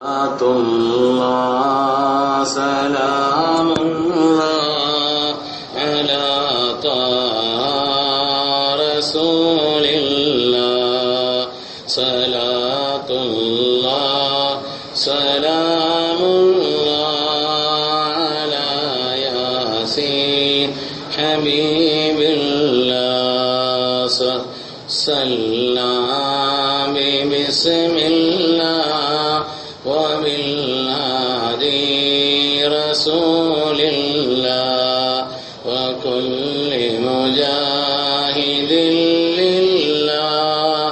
صلاة الله سلام الله على طه رسول الله صلاة الله سلام الله على ياسين حبيب الله ص- سلام بسم الله وبالهادي رسول الله وكل مجاهد لله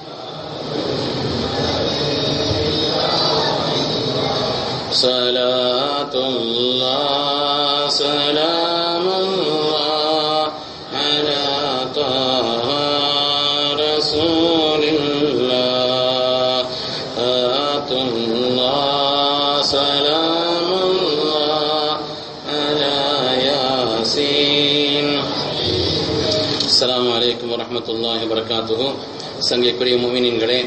صلاة الله سلام الله على طه رسول الله صلاة الله سلام الله على ياسين السلام عليكم ورحمة الله وبركاته சங்கைக்குரிய முமினின்களே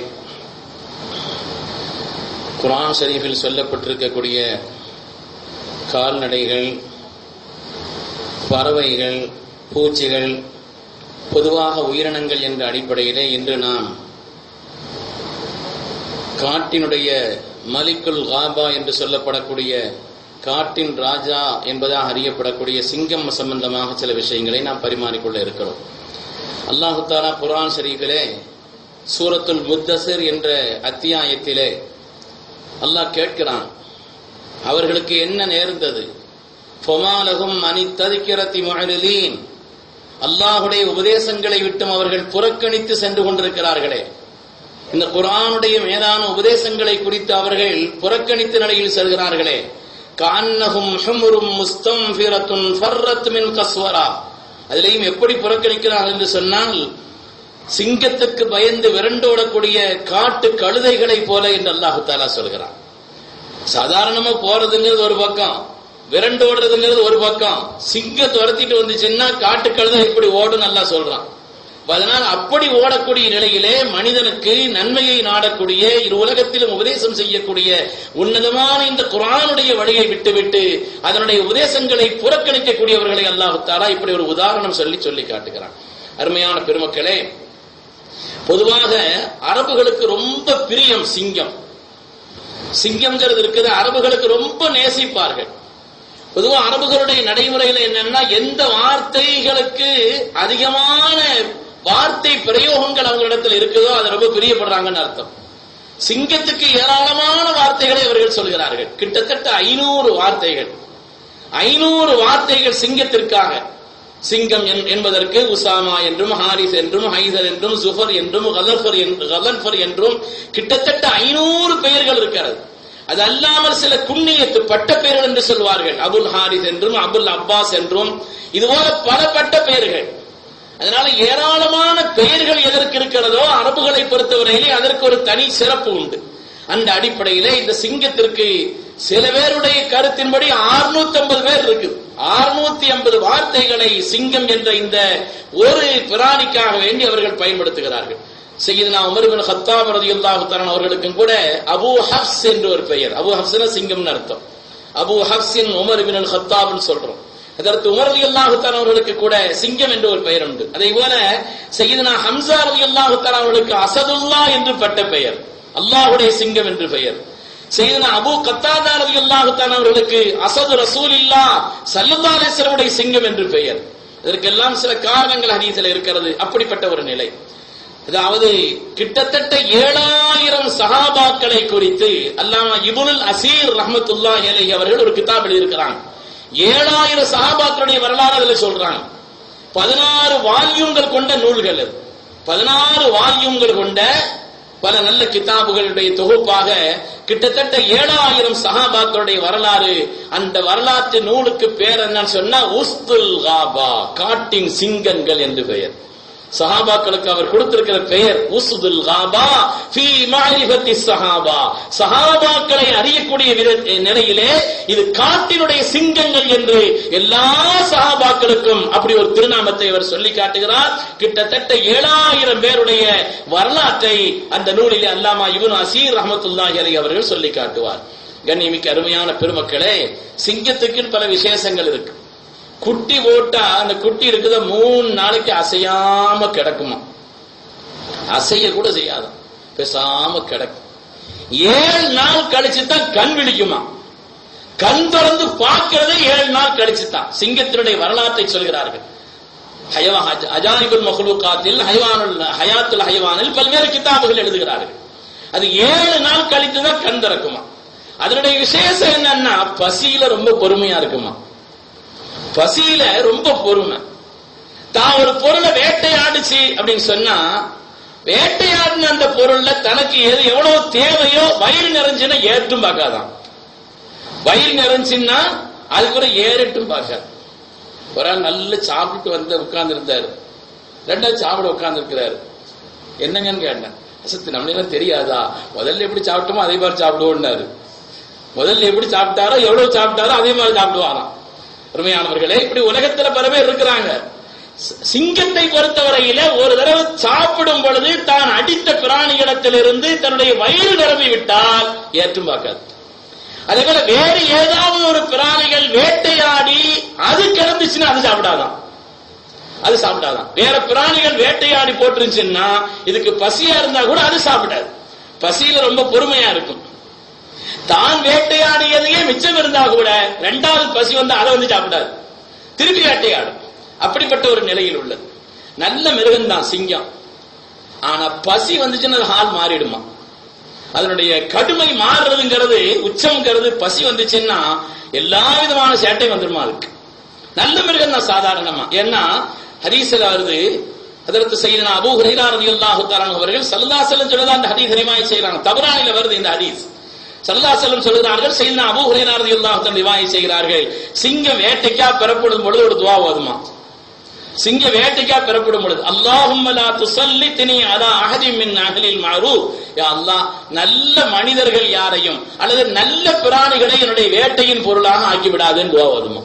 குர்ஆன் ஷரீஃபில் சொல்லப்பட்டிருக்கக்கூடிய கால்நடைகள் பறவைகள் பூச்சிகள் பொதுவாக உயிரினங்கள் என்ற அடிப்படையிலே இன்று நாம் காட்டினுடைய மலிக்குல் காபா என்று சொல்லப்படக்கூடிய காட்டின் ராஜா என்பதாக அறியப்படக்கூடிய சிங்கம் சம்பந்தமாக சில விஷயங்களை நாம் பரிமாறிக்கொள்ள இருக்கிறோம் அல்லாஹு தாலா குர்ஆன் ஷரீஃபிலே சூரத்துல் முத்தசிர் என்ற அத்தியாயத்திலே அல்லாஹ் கேட்கிறான் அவர்களுக்கு என்ன நேர்ந்தது ஃபொமாலகும் அனி ததிக்கிறத்தி முழலீன் அல்லாஹுடைய உபதேசங்களை விட்டும் அவர்கள் புறக்கணித்து சென்று கொண்டிருக்கிறார்களே இந்த குர்ஆனுடைய மேலான உபதேசங்களை குறித்து அவர்கள் புறக்கணித்த நிலையில் செல்கிறார்களே கான்னகும் ஹுமுரும் முஸ்தம்பிரத்துன் ஃபர்ரத் மின் கஸ்வரா அதிலேயும் எப்படி புறக்கணிக்கிறார்கள் என்று சொன்னால் சிங்கத்துக்கு பயந்து விரண்டோடக்கூடிய காட்டு கழுதைகளைப் போல என்று அல்லாஹு தாலா சொல்கிறான் சாதாரணமா போறதுங்கிறது ஒரு பக்கம் விரண்டு ஓடுறதுங்கிறது ஒரு பக்கம் சிங்க துரத்திட்டு வந்துச்சுன்னா காட்டு கழுதை இப்படி ஓடும் நல்லா சொல்றான் அப்ப அதனால் அப்படி ஓடக்கூடிய நிலையிலே மனிதனுக்கு நன்மையை நாடக்கூடிய இரு உலகத்திலும் உபதேசம் செய்யக்கூடிய உன்னதமான இந்த குரானுடைய வழியை விட்டுவிட்டு அதனுடைய உபதேசங்களை புறக்கணிக்கக்கூடியவர்களை அல்லாஹு தாலா இப்படி ஒரு உதாரணம் சொல்லி சொல்லி காட்டுகிறான் அருமையான பெருமக்களே பொதுவாக அரபுகளுக்கு ரொம்ப பிரியம் சிங்கம் சிங்கம்ங்கிறது இருக்குது அரபுகளுக்கு ரொம்ப நேசிப்பார்கள் பொதுவா அரபுகளுடைய நடைமுறையில் என்னன்னா எந்த வார்த்தைகளுக்கு அதிகமான வார்த்தை பிரயோகங்கள் அவங்களிடத்தில் இருக்குதோ அது ரொம்ப பிரியப்படுறாங்கன்னு அர்த்தம் சிங்கத்துக்கு ஏராளமான வார்த்தைகளை அவர்கள் சொல்கிறார்கள் கிட்டத்தட்ட ஐநூறு வார்த்தைகள் ஐநூறு வார்த்தைகள் சிங்கத்திற்காக சிங்கம் என்- என்பதற்கு உசாமா என்றும் ஹாரிஸ் என்றும் ஹைதர் என்றும் ஜுஃபர் என்றும் கலஃபர் என்று- கலன்ஃபர் என்றும் கிட்டத்தட்ட ஐநூறு பெயர்கள் இருக்கிறது அது அல்லாமல் சில குண்ணியத்து பட்ட பெயர்கள் என்று சொல்வார்கள் அபுல் ஹாரிஸ் என்றும் அபுல் அப்பாஸ் என்றும் இதுபோல பல பட்ட பெயர்கள் அதனால ஏராளமான பெயர்கள் எதற்கு இருக்கிறதோ அரபுகளை பொறுத்தவரையிலே அதற்கு ஒரு தனி சிறப்பு உண்டு அந்த அடிப்படையிலே இந்த சிங்கத்திற்கு சில பேருடைய கருத்தின்படி 650 பேர் இருக்கு 650 வார்த்தைகளை சிங்கம் என்ற இந்த ஒரு பிராணிக்காக வேண்டி அவர்கள் பயன்படுத்துகிறார்கள் செய்யுதுனா உமர் பின் ஹத்தாப் ரலியல்லாஹு தஆலா அவர்களுக்கும் கூட அபூ ஹப்ஸ் என்று ஒரு பெயர் அபூ ஹப்ஸ்னா சிங்கம்னு அர்த்தம் அபூ ஹப்ஸின் உமர் பின் அல் ஹத்தாப்னு சொல்றோம் அதற்கு உமர் ரலியல்லாஹு தஆலா அவர்களுக்கு கூட சிங்கம் என்று ஒரு பெயர் உண்டு அதே போல செய்யுதுனா ஹம்சா ரலியல்லாஹு தஆலா அவர்களுக்கு அசதுல்லா என்று பட்ட பெயர் அல்லாஹ்வுடைய சிங்கம் என்று பெயர் செய்தனா அபூ கத்தாதா ரலியல்லாஹு தஆலா அவர்களுக்கு அசது ரசூலில்லா ஸல்லல்லாஹு அலைஹி வஸல்லம் சிங்கம் என்று பெயர் இதற்கெல்லாம் சில காரணங்கள் ஹதீஸில் இருக்கிறது அப்படிப்பட்ட ஒரு நிலை அதாவது கிட்டத்தட்ட ஏழாயிரம் சஹாபாக்களை குறித்து அல்லாமா இபுனுல் அசீர் ரஹ்மத்துல்லாஹி அலைஹி அவர்கள் ஒரு கிதாப் எழுதியிருக்கிறாங்க ஏழாயிரம் சஹாபாக்களுடைய வரலாறு அதுல சொல்றாங்க பதினாறு வால்யூம்கள் கொண்ட நூல்கள் அது பதினாறு வால்யூம்கள் கொண்ட பல நல்ல கிதாபுகளுடைய தொகுப்பாக கிட்டத்தட்ட ஏழாயிரம் சஹாபாக்களுடைய வரலாறு அந்த வரலாற்று நூலுக்கு பேர் என்னன்னு சொன்னா உஸ்துல் காபா காட்டின் சிங்கங்கள் என்று பெயர் சஹாபாக்களுக்கு அவர் கொடுத்திருக்கிற பெயர் உசுதுல் காபா ஃபி மாரிஃபத்தி சஹாபா சஹாபாக்களை அறியக்கூடிய வித நிலையிலே இது காட்டினுடைய சிங்கங்கள் என்று எல்லா சஹாபாக்களுக்கும் அப்படி ஒரு திருநாமத்தை அவர் சொல்லி காட்டுகிறார் கிட்டத்தட்ட ஏழாயிரம் பேருடைய வரலாற்றை அந்த நூலிலே அல்லாமா இப்னு அசீர் ரஹமத்துல்லாஹி அலைஹி அவர்கள் சொல்லி காட்டுவார் கண்ணியமிக்க அருமையான பெருமக்களே சிங்கத்துக்கு பல விசேஷங்கள் இருக்கு குட்டி போட்டா அந்த குட்டி இருக்குத மூணு நாளைக்கு அசையாம கிடக்குமா அசைய கூட செய்யாதான் பேசாம கிடக்கும் ஏழு நாள் கழிச்சு தான் கண் விழிக்குமா கண் திறந்து பார்க்கிறதே ஏழு நாள் கழிச்சு தான் சிங்கத்தினுடைய வரலாற்றை சொல்கிறார்கள் ஹயவா அஜானிபுல் மஹ்லூகாத்தில் ஹயவானுல் ஹயாத்துல் ஹயவானில் பல்வேறு கிதாபுகள் எழுதுகிறார்கள் அது ஏழு நாள் கழித்து தான் கண் திறக்குமா அதனுடைய விசேஷம் என்னன்னா பசியில ரொம்ப பொறுமையா இருக்குமா பசியில ரொம்ப பொறுமை தான் ஒரு பொருளை வேட்டையாடுச்சு அப்படின்னு சொன்னா வேட்டையாடின அந்த பொருள்ல தனக்கு எது எவ்வளவு தேவையோ வயிறு நிறைஞ்சுன்னா ஏற்றும் பார்க்காதான் வயிறு நிறைஞ்சுன்னா அதுக்கு ஒரு ஏறட்டும் பார்க்காது ஒரு ஆள் நல்லா சாப்பிட்டுட்டு வந்து உட்கார்ந்து இருந்தாரு ரெண்டாவது சாப்பிட உட்கார்ந்து இருக்கிறாரு என்னங்கன்னு கேட்டேன் அசத்து நம்மளுக்கு தெரியாதா முதல்ல எப்படி சாப்பிட்டோமோ அதே மாதிரி சாப்பிடுவோம்னாரு முதல்ல எப்படி சாப்பிட்டாரோ எவ்வளவு சாப்பிட்டாரோ அதே மாதிரி சாப்பிடுவாராம் அருமையானவர்களே இப்படி உலகத்துல பல பேர் இருக்கிறாங்க சிங்கத்தை பொறுத்தவரையில ஒரு தடவை சாப்பிடும் பொழுது தான் அடித்த பிராணியிடத்திலிருந்து தன்னுடைய வயிறு நிரம்பி விட்டால் ஏற்றும் பார்க்காது அதே போல வேறு ஏதாவது ஒரு பிராணிகள் வேட்டையாடி அது கிளம்பிச்சுன்னா அது சாப்பிடாதான் அது சாப்பிடாதான் வேற பிராணிகள் வேட்டையாடி போட்டுருச்சுன்னா இதுக்கு பசியா இருந்தா கூட அது சாப்பிடாது பசியில ரொம்ப பொறுமையா இருக்கும் தான் வேட்டையாடியதையே மிச்சம் இருந்தா கூட ரெண்டாவது பசி வந்து அதை வந்து சாப்பிடாது திருப்பி வேட்டையாடும் அப்படிப்பட்ட ஒரு நிலையில் உள்ளது நல்ல மிருகம் தான் சிங்கம் ஆனா பசி வந்துச்சுன்னா ஹால் மாறிடுமா அதனுடைய கடுமை மாறுறதுங்கிறது உச்சம்ங்கிறது பசி வந்துச்சுன்னா எல்லா விதமான சேட்டை வந்துருமா அதுக்கு நல்ல மிருகம் தான் சாதாரணமா ஏன்னா ஹதீஸ்ல வருது அதற்கு செய்தனா அபூ ஹுரைரா ரலியல்லாஹு தஆலா அவர்கள் ஸல்லல்லாஹு அலைஹி வஸல்லம் சொல்லதான் அந்த ஹதீஸ் ரிவாயத் செய்றாங்க தபரானில வருது இந்த ஹதீஸ் ஸல்லல்லாஹு அலைஹி வஸல்லம் சொல்கிறார்கள் செய்தனா அபூ ஹுரைரா ரலியல்லாஹு தஆலா ரிவாயத் செய்கிறார்கள் சிங்கம் வேட்டைக்கா பெறப்படும் பொழுது ஒரு துஆ ஓதுமா சிங்க வேட்டைக்கா பெறப்படும் பொழுது அல்லாஹும்ம லா துஸல்லித்னி அலா அஹதி மின் அஹ்லில் மஅரூஃப் யா அல்லாஹ் நல்ல மனிதர்கள் யாரையும் அல்லது நல்ல பிராணிகளை என்னுடைய வேட்டையின் பொருளாக ஆக்கி விடாதேன்னு துஆ ஓதுமா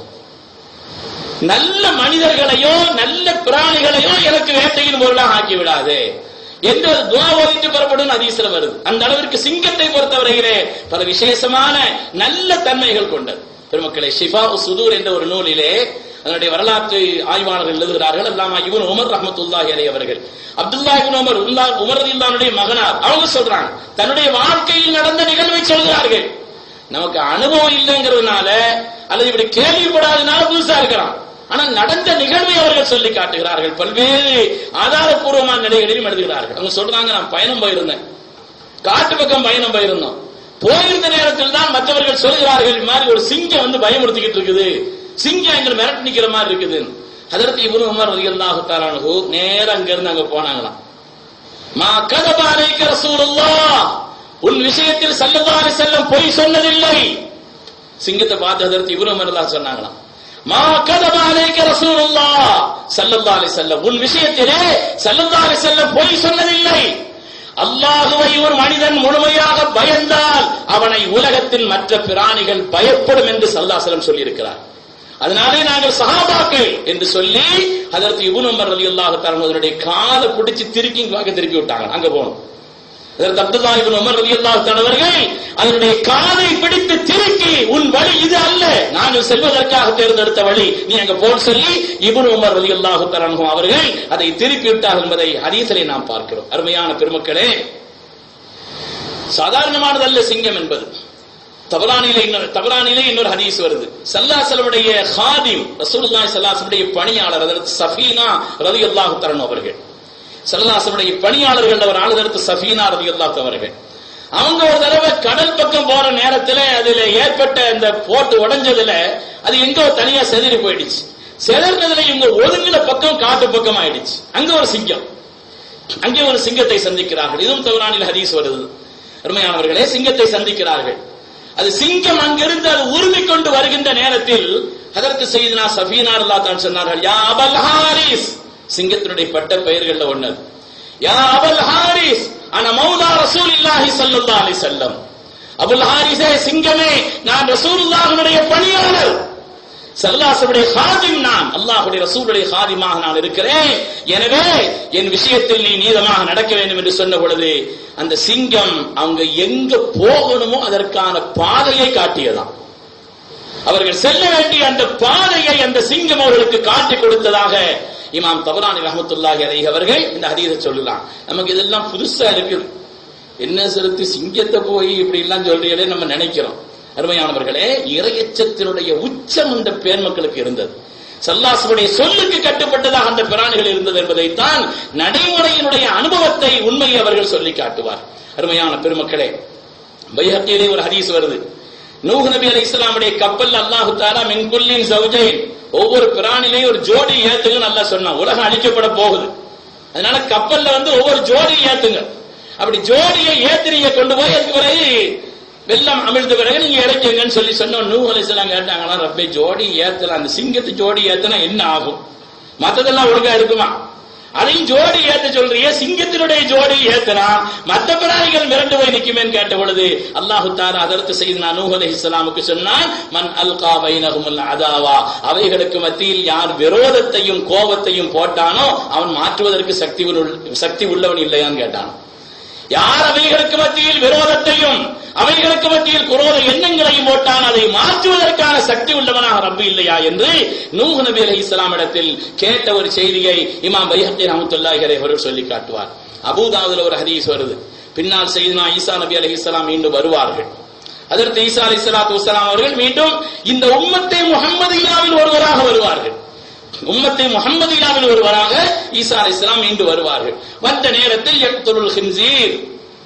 நல்ல மனிதர்களையோ நல்ல பிராணிகளையோ எனக்கு வேட்டையின் பொருளாக ஆக்கி விடாதே என்று துவா ஓதிட்டு பெறப்படும் ஹதீஸ்ல வருது அந்த அளவிற்கு சிங்கத்தை பொறுத்தவரையிலே பல விசேஷமான நல்ல தன்மைகள் கொண்டது பெருமக்களை ஷிஃபா சுதூர் என்ற ஒரு நூலிலே அதனுடைய வரலாற்று ஆய்வாளர்கள் எழுதுகிறார்கள் அல்லாமா இவன் உமர் ரஹமத்துல்லாஹி அலை அவர்கள் அப்துல்லா இவன் உமர் உல்லா உமர் ரலியல்லாஹுடைய மகனார் அவங்க சொல்றாங்க தன்னுடைய வாழ்க்கையில் நடந்த நிகழ்வை சொல்கிறார்கள் நமக்கு அனுபவம் இல்லைங்கிறதுனால அல்லது இப்படி கேள்விப்படாதனால புதுசா இருக்கலாம் ஆனால் நடந்த நிகழ்வை அவர்கள் சொல்லி காட்டுகிறார்கள் பல்வேறு ஆதாரப்பூர்வமான நிலைகளிலும் எழுதுகிறார்கள் அவங்க சொல்றாங்க நான் பயணம் போயிருந்தேன் காட்டு பக்கம் பயணம் போயிருந்தோம் போயிருந்த நேரத்தில் தான் மற்றவர்கள் சொல்கிறார்கள் இந்த மாதிரி ஒரு சிங்கம் வந்து பயமுறுத்திக்கிட்டு இருக்குது சிங்கம் எங்களை மிரட்டி நிக்கிற மாதிரி இருக்குது அதற்கு இவரு உமர் ரலியல்லாஹு தஆலாஹு நேரா அங்க இருந்து அங்க போனாங்களாம் மா கதபா அலைக்க ரசூலுல்லாஹ் உன் விஷயத்தில் ஸல்லல்லாஹு அலைஹி வஸல்லம் பொய் சொன்னதில்லை சிங்கத்தை பார்த்து அதற்கு இவரு உமர் ரலியல்லாஹு சொன்னாங்களாம் மா கதபா அலைக்க ரசூலுல்லாஹ் ஸல்லல்லாஹு அலைஹி வஸல்லம் உன் விஷயத்திலே ஸல்லல்லாஹு அலைஹி வஸல்லம் பொய் சொன்னதில்லை அல்லாஹுவை ஒரு மனிதன் முழுமையாக பயந்தால் அவனை உலகத்தின் மற்ற பிராணிகள் பயப்படும் என்று சல்லாசலம் சொல்லியிருக்கிறார் அதனாலே நாங்கள் சஹாபாக்கள் என்று சொல்லி அதற்கு இபுன் உமர் ரலியல்லாஹு தஆலா அதனுடைய காலை பிடிச்சு திருக்கி வாங்க திருப்பி விட்டாங்க அங்க போகணும் அதற்கு அப்துல்லா இப்னு உமர் ரலியல்லாஹு தஆலா அவர்கள் அதனுடைய காலை பிடித்து திருக்கி உன் வழி இது அல்ல நாங்கள் செல்வதற்காக தேர்ந்தெடுத்த வழி நீ அங்க போன்னு சொல்லி இப்னு உமர் ரலியல்லாஹு தஆலா அன்ஹு அவர்கள் அதை திருப்பி விட்டார்கள் என்பதை ஹதீஸிலே நாம் பார்க்கிறோம் அருமையான பெருமக்களே சாதாரணமானதல்ல சிங்கம் என்பது தபரானில இன்னொரு தபரானில இன்னொரு ஹதீஸ் வருது சல்லாசலமுடைய ஹாதிம் ரசூலுல்லாஹி ஸல்லல்லாஹு பணியாளர் அதற்கு சஃபீனா ரலியல்லாஹு தஆலா அவர்கள் சல்லாசனுடைய பணியாளர்கள் அவர் ஆளுதற்கு சஃபீனா ரலியல்லாஹு அவர்கள் அவங்க ஒரு தடவை கடல் பக்கம் போற நேரத்துல அதுல ஏற்பட்ட இந்த போட்டு உடைஞ்சதுல அது எங்கோ தனியா செதறி போயிடுச்சு செதறினதுல இவங்க ஒதுங்கின பக்கம் காட்டு பக்கம் ஆயிடுச்சு அங்க ஒரு சிங்கம் அங்கே ஒரு சிங்கத்தை சந்திக்கிறார்கள் இதுவும் தவறானில் ஹதீஸ் வருது அருமையானவர்களே சிங்கத்தை சந்திக்கிறார்கள் அது சிங்கம் அங்கிருந்து அது உருவி கொண்டு வருகின்ற நேரத்தில் அதற்கு செய்தினா சஃபீனா அல்லா தான் சொன்னார்கள் யா அபல் ஹாரிஸ் சிங்கத்தினுடைய பட்ட பெயர்கள்ல ஒண்ணு அது. யா அபுல் ஹாரிஸ் அன மௌலா ரசூலில்லாஹி ஸல்லல்லாஹு அலைஹி வஸல்லம் அபுல் ஹாரிஸே சிங்கமே நான் ரசூலுல்லாஹினுடைய பணியாளர் சல்லாசனுடைய ஹாதிம் நான் அல்லாஹுடைய ரசூலுடைய ஹாதிமாக நான் இருக்கிறேன் எனவே என் விஷயத்தில் நீ நீதமாக நடக்க வேண்டும் என்று சொன்ன பொழுது அந்த சிங்கம் அவங்க எங்க போகணுமோ அதற்கான பாதையை காட்டியதாம் அவர்கள் செல்ல வேண்டிய அந்த பாதையை அந்த சிங்கம் அவர்களுக்கு காட்டி கொடுத்ததாக இமாம் தபரானி ரஹமத்துல்லாஹி அலைஹி அவர்கள் இந்த ஹதீஸை சொல்லலாம் நமக்கு இதெல்லாம் புதுசா இருக்குது என்ன செலுத்தி சிங்கத்தை போய் இப்படி எல்லாம் சொல்றீங்களே நம்ம நினைக்கிறோம் அருமையானவர்களே இறையச்சத்தினுடைய உச்சம் இந்த பேர் மக்களுக்கு இருந்தது சல்லாசுடைய சொல்லுக்கு கட்டுப்பட்டதாக அந்த பிராணிகள் இருந்தது என்பதைத்தான் நடைமுறையினுடைய அனுபவத்தை உண்மையை அவர்கள் சொல்லி காட்டுவார் அருமையான பெருமக்களே பைஹத்தியிலே ஒரு ஹதீஸ் வருது நூஹ் நபி அலை இஸ்லாமுடைய கப்பல் அல்லாஹு தாலா மின்குல்லின் சௌஜைன் ஒவ்வொரு பிராணிலையும் ஒரு ஜோடி ஏத்துங்க நல்லா சொன்னான் உலகம் அழிக்கப்பட போகுது அதனால கப்பல்ல வந்து ஒவ்வொரு ஜோடி ஏத்துங்க அப்படி ஜோடியை ஏத்திரியை கொண்டு போய் அதுக்கு பிறகு வெள்ளம் அமிழ்ந்த பிறகு நீங்க இறக்குங்கன்னு சொல்லி சொன்னோம் நூ அலிஸ்லாம் கேட்டாங்களா ரப்பே ஜோடி ஏத்தலாம் அந்த சிங்கத்து ஜோடி ஏத்தனா என்ன ஆகும் மத்ததெல்லாம் ஒழுங்கா இருக்குமா அதையும் ஜோடி ஏத்த சொல்றிய சிங்கத்தினுடைய ஜோடி ஏத்தனா மத்த பிராணிகள் மிரண்டு போய் நிக்குமேன்னு கேட்ட பொழுது அல்லாஹு தாரா அதற்கு செய்து நான் நூஹ் அலைஹிஸ்ஸலாமுக்கு சொன்னான் மன் அல்கா பைனஹுமுல் அதாவா அவைகளுக்கு மத்தியில் யார் விரோதத்தையும் கோபத்தையும் போட்டானோ அவன் மாற்றுவதற்கு சக்தி உள்ள- சக்தி உள்ளவன் இல்லையான்னு கேட்டான் யார் அவைகளுக்கு மத்தியில் விரோதத்தையும் அவைகளுக்கு மத்தியில் குரோத எண்ணங்களையும் போட்டான் அதை மாற்றுவதற்கான சக்தி உள்ளவனாக ரப்பு இல்லையா என்று நூஹ் நபி அலைஹி இஸ்லாம் இடத்தில் கேட்ட ஒரு செய்தியை இமாம் பைஹத்தி ரஹமத்துல்லாஹி அலைஹி அவர்கள் சொல்லி காட்டுவார் அபூதாவுல ஒரு ஹதீஸ் வருது பின்னால் செய்தினா ஈசா நபி அலைஹி இஸ்லாம் மீண்டும் வருவார்கள் அதற்கு ஈசா அலைஹி ஸலாத்து வஸலாம் அவர்கள் மீண்டும் இந்த உம்மத்தை முஹம்மதியாவில் ஒருவராக வருவார்கள் உம்மத்தை முகம்மதியாவில் ஒருவராக ஈசா அலை இஸ்லாம் மீண்டு வருவார்கள் வந்த நேரத்தில் யக்துலுல் ஹின்சீர்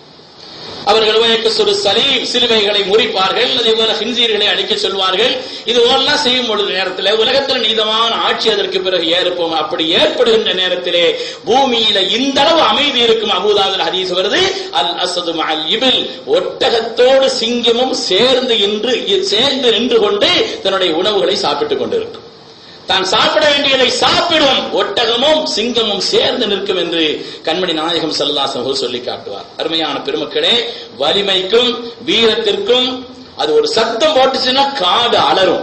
அவர்கள் வயக்கசுரு சலீம் சிலுவைகளை முறிப்பார்கள் அதே போல ஹின்சீர்களை அழிக்க சொல்வார்கள் இது போலாம் செய்யும் பொழுது நேரத்தில் உலகத்தில் நீதமான ஆட்சி அதற்கு பிறகு ஏற்போம் அப்படி ஏற்படுகின்ற நேரத்திலே பூமியில இந்த அளவு அமைதி இருக்கும் அபூதாவில் ஹதீஸ் வருது அல் அசது அல் இபில் ஒட்டகத்தோடு சிங்கமும் சேர்ந்து இன்று சேர்ந்து நின்று கொண்டு தன்னுடைய உணவுகளை சாப்பிட்டுக் கொண்டிருக்கும் தான் சாப்பிட வேண்டியதை சாப்பிடும் ஒட்டகமும் சிங்கமும் சேர்ந்து நிற்கும் என்று கண்மணி நாயகம் சல்லாசம் அவர்கள் சொல்லி காட்டுவார் அருமையான பெருமக்களே வலிமைக்கும் வீரத்திற்கும் அது ஒரு சத்தம் போட்டுச்சுன்னா காடு அலரும்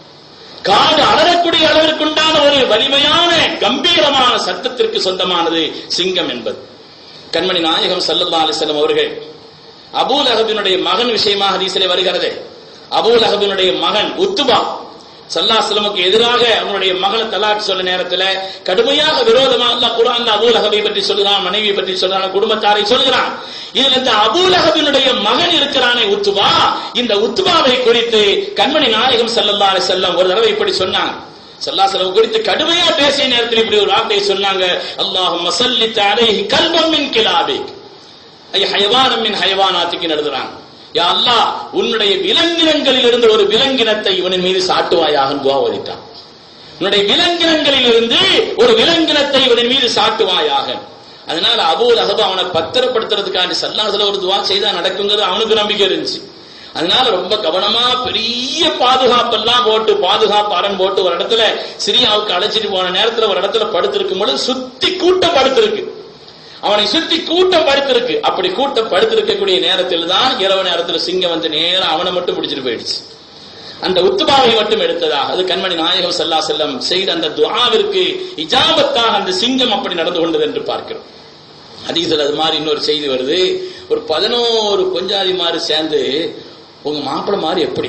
காடு அலரக்கூடிய அளவிற்குண்டான ஒரு வலிமையான கம்பீரமான சத்தத்திற்கு சொந்தமானது சிங்கம் என்பது கண்மணி நாயகம் சல்லல்லா அலிசல்லம் அவர்கள் அபூல் அஹபினுடைய மகன் விஷயமாக ஹதீஸிலே வருகிறது அபூல் அஹபினுடைய மகன் உத்துபா சல்லாஸ்லமுக்கு எதிராக அவனுடைய மகளை தலாக் சொல்ல நேரத்துல கடுமையாக விரோதமா அல்லாஹ் குர்ஆன்ல அபூல் அஹபை பற்றி சொல்லுகிறான் மனைவி பற்றி சொல்றான் குடும்பத்தாரை சொல்கிறான் இதுல இந்த அபூல் அஹபினுடைய மகன் இருக்கிறானே உத்துபா இந்த உத்துபாவை குறித்து கண்மணி நாயகம் ஸல்லல்லாஹு அலைஹி வஸல்லம் ஒரு தடவை இப்படி சொன்னாங்க சல்லாசலம் குறித்து கடுமையா பேசிய நேரத்தில் இப்படி ஒரு வார்த்தையை சொன்னாங்க அல்லாஹும் மசல்லித் அலைஹி கல்பம் மின் கிலாபிக் ஐ ஹயவானம் மின் ஹயவானாத்துக்கு எழுதுறாங்க யா அல்லாஹ் உன்னுடைய விலங்கினங்களில் இருந்து ஒரு விலங்கினத்தை இவனின் மீது சாட்டுவாயாக துவா ஓதிட்டான் உன்னுடைய விலங்கினங்களில் இருந்து ஒரு விலங்கினத்தை இவனின் மீது சாட்டுவாயாக அதனால அபூல் அஹப அவனை பத்திரப்படுத்துறதுக்காண்டி சல்லாசல ஒரு துவா செய்தா நடக்குங்கிறது அவனுக்கு நம்பிக்கை இருந்துச்சு அதனால ரொம்ப கவனமா பெரிய பாதுகாப்பெல்லாம் போட்டு பாதுகாப்பு அரண் போட்டு ஒரு இடத்துல சிரியாவுக்கு அழைச்சிட்டு போன நேரத்துல ஒரு இடத்துல படுத்திருக்கும் பொழுது சுத்தி கூட்டம் படுத்திருக்கு அவனை சுத்தி கூட்டம் படுத்திருக்கு அப்படி கூட்டம் படுத்திருக்கக்கூடிய நேரத்தில் தான் இரவு நேரத்தில் சிங்கம் வந்து நேரம் அவனை மட்டும் பிடிச்சிட்டு போயிடுச்சு அந்த உத்துபாவை மட்டும் எடுத்ததாக அது கண்மணி நாயகம் சல்லா செல்லம் செய்த அந்த துஆவிற்கு இஜாபத்தாக அந்த சிங்கம் அப்படி நடந்து கொண்டது என்று பார்க்கிறோம் ஹதீஸில் அது மாதிரி இன்னொரு செய்தி வருது ஒரு பதினோரு கொஞ்சாதி மாதிரி சேர்ந்து உங்க மாப்பிள்ளை மாதிரி எப்படி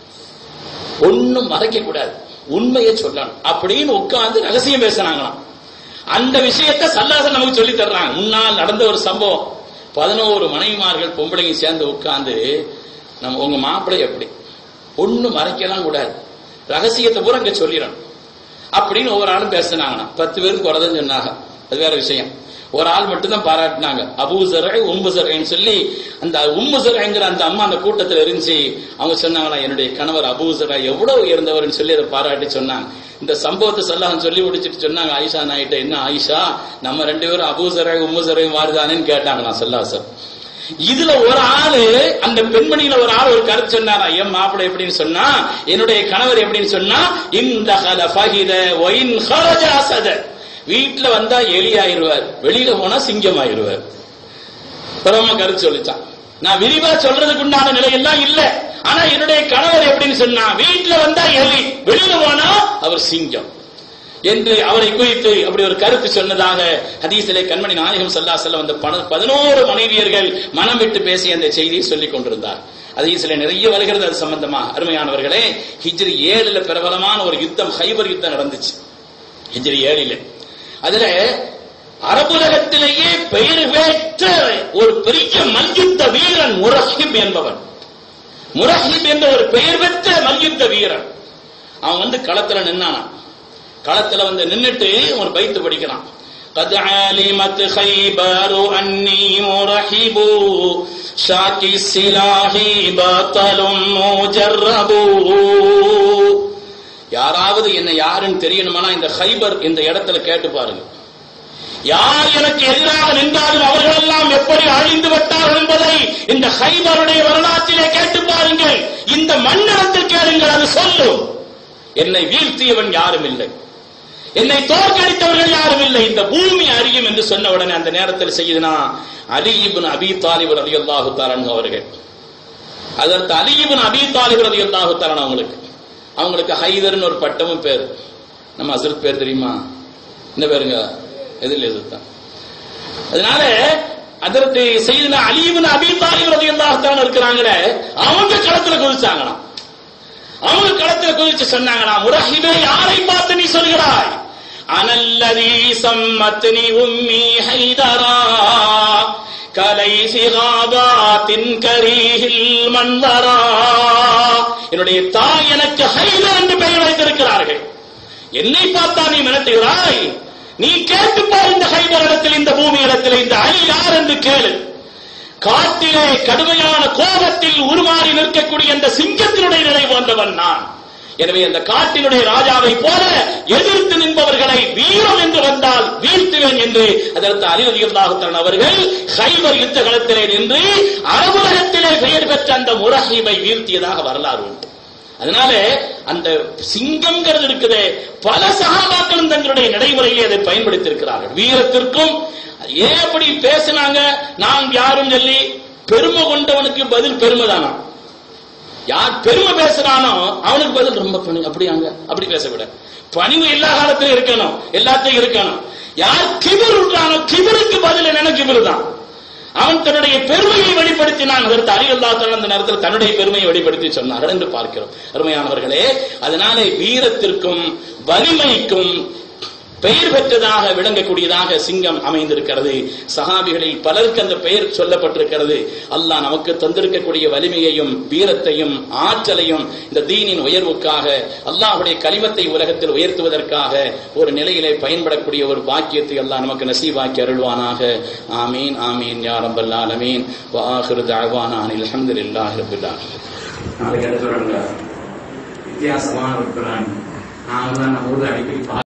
ஒன்னும் மறைக்க கூடாது உண்மையை சொல்லணும் அப்படின்னு உட்கார்ந்து ரகசியம் பேசுனாங்களாம் அந்த விஷயத்தை சல்லாசன் நமக்கு சொல்லி தர்றாங்க முன்னால் நடந்த ஒரு சம்பவம் பதினோரு மனைவிமார்கள் பொம்பளைங்க சேர்ந்து உட்கார்ந்து நம்ம உங்க மாப்பிள்ளை எப்படி ஒண்ணும் மறைக்கலாம் கூடாது ரகசியத்தை பூரா இங்க சொல்லிடணும் அப்படின்னு ஒவ்வொரு ஆளும் பேசினாங்கண்ணா பத்து பேருக்கு குறதுன்னு சொன்னாங்க அது வேற விஷயம் ஒரு ஆள் மட்டும் தான் பாராட்டினாங்க அபூசரை உம்புசரைன்னு சொல்லி அந்த உம்முசரைங்கிற அந்த அம்மா அந்த கூட்டத்தில் இருந்துச்சு அவங்க சொன்னாங்களா என்னுடைய கணவர் அபூசரா எவ்வளவு உயர்ந்தவர்னு சொல்லி அதை பாராட்டி சொன்னாங்க இந்த சம்பவத்தை சொல்லாம சொல்லி முடிச்சிட்டு சொன்னாங்க ஆயிஷா நாயிட்ட என்ன ஆயிஷா நம்ம ரெண்டு பேரும் அபூசரை உம்முசரையும் மாறுதானேன்னு கேட்டாங்க நான் சொல்லாசர் இதுல ஒரு ஆளு அந்த பெண்மணியில ஒரு ஆள் ஒரு கருத்து சொன்னாரா என் மாப்பிள்ளை எப்படின்னு சொன்னா என்னுடைய கணவர் எப்படின்னு சொன்னா இந்த ஃபஹித ஒயின் ஹரஜ அசத வீட்டுல வந்தா எலி ஆயிருவார் வெளியில போனா சிங்கம் ஆயிருவார் பிரம்ம கருத்து சொல்லிச்சான் நான் விரிவா சொல்றதுக்கு உண்டான நிலையெல்லாம் இல்ல ஆனா என்னுடைய கணவர் எப்படின்னு சொன்னா வீட்டுல வந்தா எலி வெளியில போனா அவர் சிங்கம் என்று அவரை குறித்து அப்படி ஒரு கருத்து சொன்னதாக ஹதீஸிலே கண்மணி நாயகம் சல்லா செல்ல வந்த பன- பதினோரு மனைவியர்கள் மனம் விட்டு பேசிய அந்த செய்தியை சொல்லிக் கொண்டிருந்தார் ஹதீஸிலே நிறைய வருகிறது அது சம்பந்தமா அருமையானவர்களே ஹிஜ்ரி ஏழுல பிரபலமான ஒரு யுத்தம் ஹைபர் யுத்தம் நடந்துச்சு ஹிஜ்ரி ஏழில் அதுல அரபுலகத்திலேயே பெயர் பெற்ற ஒரு பெரிய மல்யுத்த வீரன் முரஹிப் என்பவன் முரஹிப் என்ற ஒரு பெயர் பெற்ற மல்யுத்த வீரன் அவன் வந்து களத்துல நின்னானான் களத்துல வந்து நின்னுட்டு ஒரு பைத்து படிக்கிறான் قد علمت خيبر أني مرحب شاكي السلاح بطل مجرب யாராவது என்ன யாருன்னு தெரியணுமானா இந்த ஹைபர் இந்த இடத்துல கேட்டு பாருங்க யார் எனக்கு எதிராக நின்றாலும் அவர்களெல்லாம் எப்படி அழிந்து விட்டார்கள் என்பதை இந்த ஹைபருடைய வரலாற்றிலே கேட்டு பாருங்கள் இந்த மண்ணிடத்தில் கேளுங்கள் அது சொல்லும் என்னை வீழ்த்தியவன் யாரும் இல்லை என்னை தோற்கடித்தவர்கள் யாரும் இல்லை இந்த பூமி அறியும் என்று சொன்ன உடனே அந்த நேரத்தில் செய்யுதுனா அலி இப்னு அபி தாலிப் ரலியல்லாஹு தஆலா அவர்கள் அதற்கு அலி இப்னு அபி தாலிப் ரலியல்லாஹு தஆலா அவங்களுக்கு அவங்களுக்கு ஹைதர்னு ஒரு பட்டமும் பேர் நம்ம அசரத் பேர் தெரியுமா என்ன பேருங்க எதில் எதிர்த்தான் அதனால அதற்கு செய்தின அலீபின் அபி தாலிப் ரலியல்லாஹு தஆலா இருக்கிறாங்களே அவங்க களத்துல குதிச்சாங்களாம் அவங்க களத்துல குதிச்சு சொன்னாங்களாம் முரஹிபே யாரை பார்த்து நீ சொல்கிறாய் அனல்லதி சம்மத்னி உம்மி ஹைதரா கலைசி காபாத்தின் கரீஹில் மன்வரா என்னுடைய தாய் எனக்கு ஹைதர் என்று பெயர் வைத்திருக்கிறார்கள் என்னை பார்த்தா நீ மிரட்டுகிறாய் நீ கேட்டு பார் இந்த ஹைபர் இடத்தில் இந்த பூமி இடத்தில் இந்த அலி யார் என்று கேளு காட்டிலே கடுமையான கோபத்தில் உருமாறி நிற்கக்கூடிய அந்த சிங்கத்தினுடைய நிலை போன்றவன் நான் எனவே அந்த காட்டினுடைய ராஜாவை போல எதிர்த்து நின்பவர்களை வீரம் என்று வந்தால் வீழ்த்துவேன் என்று அதற்கு அறிவதிகளாகத்தான் அவர்கள் ஹைபர் யுத்த களத்திலே நின்று அரபுலகத்திலே பெயர் பெற்ற அந்த முரஹிபை வீழ்த்தியதாக வரலாறு உண்டு அதனால அந்த சிங்கம்ங்கிறது இருக்குது பல சகாபாக்களும் தங்களுடைய நடைமுறையிலே அதை பயன்படுத்தி இருக்கிறார்கள் வீரத்திற்கும் ஏன் அப்படி பேசினாங்க நான் யாரும் சொல்லி பெருமை கொண்டவனுக்கு பதில் பெருமை தானா யார் பெருமை பேசுறானோ அவனுக்கு பதில் ரொம்ப பணி அப்படியாங்க அப்படி பேசக்கூடாது பணிவு எல்லா காலத்திலும் இருக்கணும் எல்லாத்தையும் இருக்கணும் யார் கிபிர் விடுறானோ கிபிருக்கு பதில் என்னன்னா கிபிர் தான் அவன் தன்னுடைய பெருமையை வெளிப்படுத்தினான் அதற்கு அறிவல்லா அந்த நேரத்தில் தன்னுடைய பெருமையை வெளிப்படுத்தி சொன்னார்கள் என்று பார்க்கிறோம் அருமையானவர்களே அதனாலே வீரத்திற்கும் வலிமைக்கும் பெயர் பெற்றதாக விளங்கக்கூடியதாக சிங்கம் அமைந்திருக்கிறது சஹாபிகளில் பலருக்கு அந்த பெயர் சொல்லப்பட்டிருக்கிறது அல்லாஹ் நமக்கு தந்திருக்கக்கூடிய வலிமையையும் வீரத்தையும் ஆற்றலையும் இந்த தீனின் உயர்வுக்காக அல்லாஹ்வுடைய கலிமத்தை உலகத்தில் உயர்த்துவதற்காக ஒரு நிலையிலே பயன்படக்கூடிய ஒரு பாக்கியத்தை அல்லாஹ் நமக்கு நசீவாக்கி அருள்வானாக ஆமீன் ஆமீன் யா ரப்பல் ஆலமீன் வ ஆகிரு தஅவானா அனில் ஹம்துலில்லாஹி ரப்பில் ஆலமீன் நாளைக்கு அடுத்த வித்தியாசமான ஒரு பிரான் நாங்கள் தான் நம்ம ஊர்ல அடிக்கடி